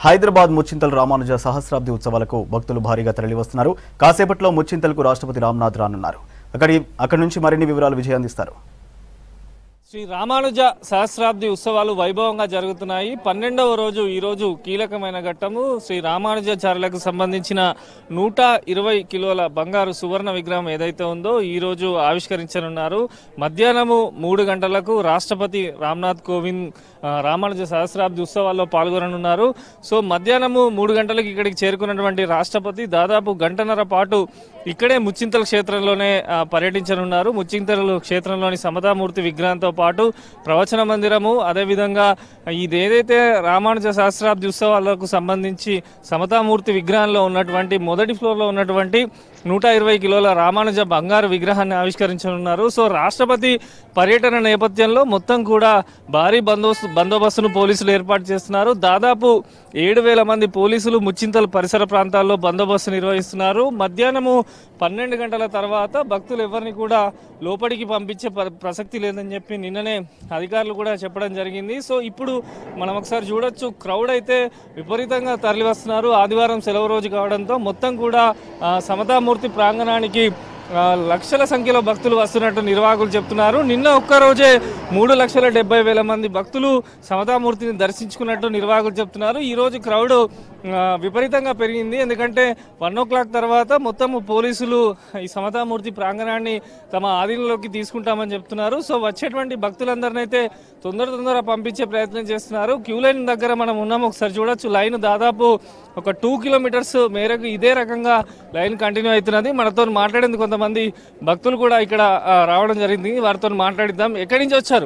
హైదరాబాద్ ముచ్చింతల్ రామానుజ సహస్రాబ్ది ఉత్సవాలకు భక్తులు భారీగా తరలివస్తున్నారు కాసేపట్లో ముచ్చింతల్కు రాష్ట్రపతి రామ్నాథ్ రానున్నారు అక్కడి అక్కడి నుంచి మరిన్ని వివరాలు విజయ్ అందిస్తారు శ్రీ రామానుజ సహస్రాబ్ది ఉత్సవాలు వైభవంగా జరుగుతున్నాయి పన్నెండవ రోజు ఈ రోజు కీలకమైన ఘట్టము శ్రీ రామానుజాచార్యులకు సంబంధించిన నూట ఇరవై కిలోల బంగారు సువర్ణ విగ్రహం ఏదైతే ఉందో ఈ రోజు ఆవిష్కరించనున్నారు మధ్యాహ్నము మూడు గంటలకు రాష్ట్రపతి రామ్నాథ్ కోవింద్ ఆ, రామానుజ సహస్రాబ్ది ఉత్సవాల్లో పాల్గొననున్నారు సో మధ్యాహ్నము మూడు గంటలకు ఇక్కడికి చేరుకున్నటువంటి రాష్ట్రపతి దాదాపు గంటన్నర పాటు ఇక్కడే ముచ్చింతల క్షేత్రంలోనే ఆ, పర్యటించనున్నారు ముచ్చింతల క్షేత్రంలోని సమతామూర్తి విగ్రహంతో పాటు ప్రవచన మందిరము అదేవిధంగా ఇది ఏదైతే రామానుజ సహస్రాబ్ది ఉత్సవాలకు సంబంధించి సమతామూర్తి విగ్రహంలో ఉన్నటువంటి మొదటి ఫ్లోర్లో ఉన్నటువంటి నూట ఇరవై కిలోల రామానుజ బంగారు విగ్రహాన్ని ఆవిష్కరించనున్నారు సో రాష్ట్రపతి పర్యటన నేపథ్యంలో మొత్తం కూడా భారీ బందోబస్తు బందోబస్తును పోలీసులు ఏర్పాటు చేస్తున్నారు దాదాపు ఏడు వేల మంది పోలీసులు ముచ్చింతల పరిసర ప్రాంతాల్లో బందోబస్తు నిర్వహిస్తున్నారు మధ్యాహ్నము పన్నెండు గంటల తర్వాత భక్తులు ఎవరిని కూడా లోపలికి పంపించే ప- ప్రసక్తి లేదని చెప్పి నిన్ననే అధికారులు కూడా చెప్పడం జరిగింది సో ఇప్పుడు మనం ఒకసారి చూడొచ్చు క్రౌడ్ అయితే విపరీతంగా తరలి వస్తున్నారు ఆదివారం సెలవు రోజు కావడంతో మొత్తం కూడా ఆ, సమతామూర్తి ప్రాంగణానికి ఆ, లక్షల సంఖ్యలో భక్తులు వస్తున్నట్టు నిర్వాహకులు చెప్తున్నారు నిన్న ఒక్క రోజే మూడు లక్షల డెబ్బై వేల మంది భక్తులు సమతామూర్తిని దర్శించుకున్నట్టు నిర్వాహకులు చెప్తున్నారు ఈ రోజు క్రౌడ్ ఆ, విపరీతంగా పెరిగింది ఎందుకంటే వన్ ఓ క్లాక్ తర్వాత మొత్తం పోలీసులు ఈ సమతామూర్తి ప్రాంగణాన్ని తమ ఆధీనంలోకి తీసుకుంటామని చెప్తున్నారు సో వచ్చేటువంటి భక్తులందరినీ అయితే తొందర తొందర పంపించే ప్రయత్నం చేస్తున్నారు క్యూ లైన్ దగ్గర మనం ఉన్నాము ఒకసారి చూడొచ్చు లైన్ దాదాపు ఒక టూ కిలోమీటర్స్ మేరకు ఇదే రకంగా లైన్ కంటిన్యూ అవుతున్నది మనతో మాట్లాడేందుకు కొంతమంది భక్తులు కూడా ఇక్కడ ఆ, రావడం జరిగింది వారితో మాట్లాడిద్దాం ఎక్కడి నుంచి వచ్చారు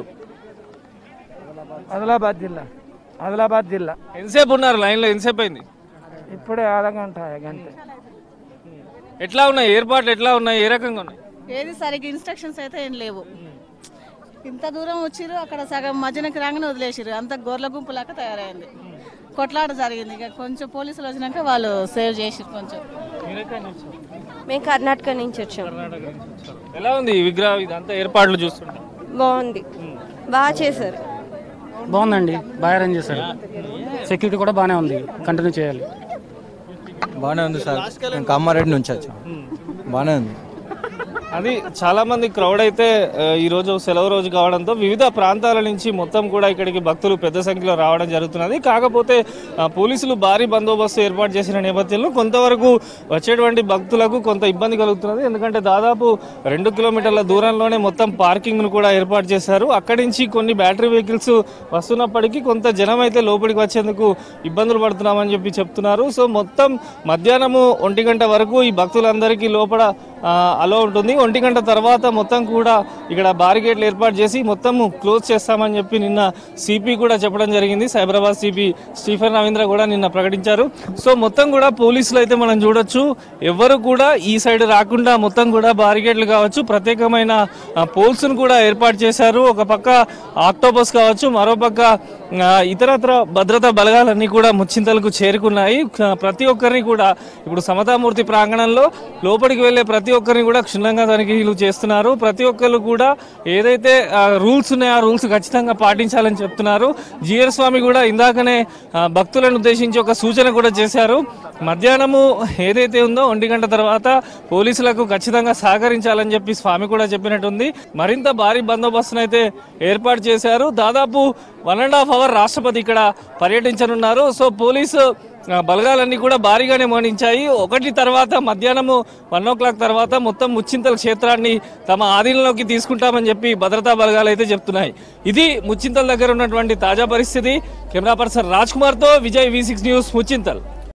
ఆదిలాబాద్ జిల్లా ఆదిలాబాద్ జిల్లా ఎంతసేపు ఉన్నారు లైన్లో ఎంతసేపు అయింది ఇప్పుడే అరగంట గంట ఎట్లా ఉన్నాయి ఏర్పాట్లు ఎట్లా ఉన్నాయి ఏ రకంగా ఉన్నాయి ఏది సరిగ్గా ఇన్స్ట్రక్షన్స్ అయితే ఏం లేవు ఇంత దూరం వచ్చిర్రు అక్కడ సగం మధ్యనకి రాగానే వదిలేసిర్రు అంత గొర్రెల గుంపులాగా తయారైంది కొట్లాట జరిగింది ఇక కొంచెం పోలీసులు వచ్చినాక వాళ్ళు సేవ్ చేసిర్రు కొంచెం మేము కర్ణాటక నుంచి వచ్చాం ఎలా ఉంది ఈ విగ్రహం ఇదంతా ఏర్పాట్లు చూస్తుంటే బాగుంది బాగా చేశారు బాగుందండి బాగా అరేంజ్ చేశారు సెక్యూరిటీ కూడా బాగానే ఉంది కంటిన్యూ చేయాలి బాగానే ఉంది సార్ నేను కామారెడ్డి నుంచి వచ్చాను బాగానే ఉంది అది చాలా మంది క్రౌడ్ అయితే ఆ, ఈ రోజు సెలవు రోజు కావడంతో వివిధ ప్రాంతాల నుంచి మొత్తం కూడా ఇక్కడికి భక్తులు పెద్ద సంఖ్యలో రావడం జరుగుతున్నది కాకపోతే ఆ, పోలీసులు భారీ బందోబస్తు ఏర్పాటు చేసిన నేపథ్యంలో కొంతవరకు వచ్చేటువంటి భక్తులకు కొంత ఇబ్బంది కలుగుతున్నది ఎందుకంటే దాదాపు రెండు కిలోమీటర్ల దూరంలోనే మొత్తం పార్కింగ్ ను కూడా ఏర్పాటు చేశారు అక్కడి నుంచి కొన్ని బ్యాటరీ వెహికల్స్ వస్తున్నప్పటికీ కొంత జనం అయితే లోపలికి వచ్చేందుకు ఇబ్బందులు పడుతున్నామని చెప్పి చెప్తున్నారు సో మొత్తం మధ్యాహ్నము ఒంటి గంట వరకు ఈ భక్తులందరికీ లోపల ఆ, అలో ఉంటుంది ఒంటి గంట తర్వాత మొత్తం కూడా ఇక్కడ బారికేడ్లు ఏర్పాటు చేసి మొత్తం క్లోజ్ చేస్తామని చెప్పి నిన్న సిపి కూడా చెప్పడం జరిగింది సైబరాబాద్ సిపి స్టీఫెన్ రవీంద్ర కూడా నిన్న ప్రకటించారు సో మొత్తం కూడా పోలీసులు అయితే మనం చూడొచ్చు ఎవరు కూడా ఈ సైడ్ రాకుండా మొత్తం కూడా బారికేడ్లు కావచ్చు ప్రత్యేకమైన పోల్స్ ను కూడా ఏర్పాటు చేశారు ఒక పక్క ఆక్టోబస్ కావచ్చు మరో పక్క ఆ, ఇతరత్ర భద్రతా బలగాలన్నీ కూడా ముచ్చింతలకు చేరుకున్నాయి క- ప్రతి ఒక్కరిని కూడా ఇప్పుడు సమతామూర్తి ప్రాంగణంలో లోపలికి వెళ్లే ప్రతి ఒక్కరిని కూడా క్షుణ్ణంగా తనిఖీలు చేస్తున్నారు ప్రతి ఒక్కరు కూడా ఏదైతే రూల్స్ ఉన్నాయో ఆ రూల్స్ ఖచ్చితంగా పాటించాలని చెప్తున్నారు జిఆర్ స్వామి కూడా ఇందాకనే ఆ, భక్తులను ఉద్దేశించి ఒక సూచన కూడా చేశారు మధ్యాహ్నము ఏదైతే ఉందో ఒంటి గంట తర్వాత పోలీసులకు ఖచ్చితంగా సహకరించాలని చెప్పి స్వామి కూడా చెప్పినట్టుంది మరింత భారీ బందోబస్తును అయితే ఏర్పాటు చేశారు దాదాపు వన్ అండ్ హాఫ్ అవర్ రాష్ట్రపతి ఇక్కడ పర్యటించనున్నారు సో పోలీసు ఆ, బలగాలన్నీ కూడా భారీగానే మోనించాయి ఒకటి తర్వాత మధ్యాహ్నము వన్ ఓ క్లాక్ తర్వాత మొత్తం ముచ్చింతల క్షేత్రాన్ని తమ ఆధీనంలోకి తీసుకుంటామని చెప్పి భద్రతా బలగాలు అయితే చెప్తున్నాయి ఇది ముచ్చింతల దగ్గర ఉన్నటువంటి తాజా పరిస్థితి కెమెరా పర్సన్ రాజ్ కుమార్తో Vijay V six news Muchintal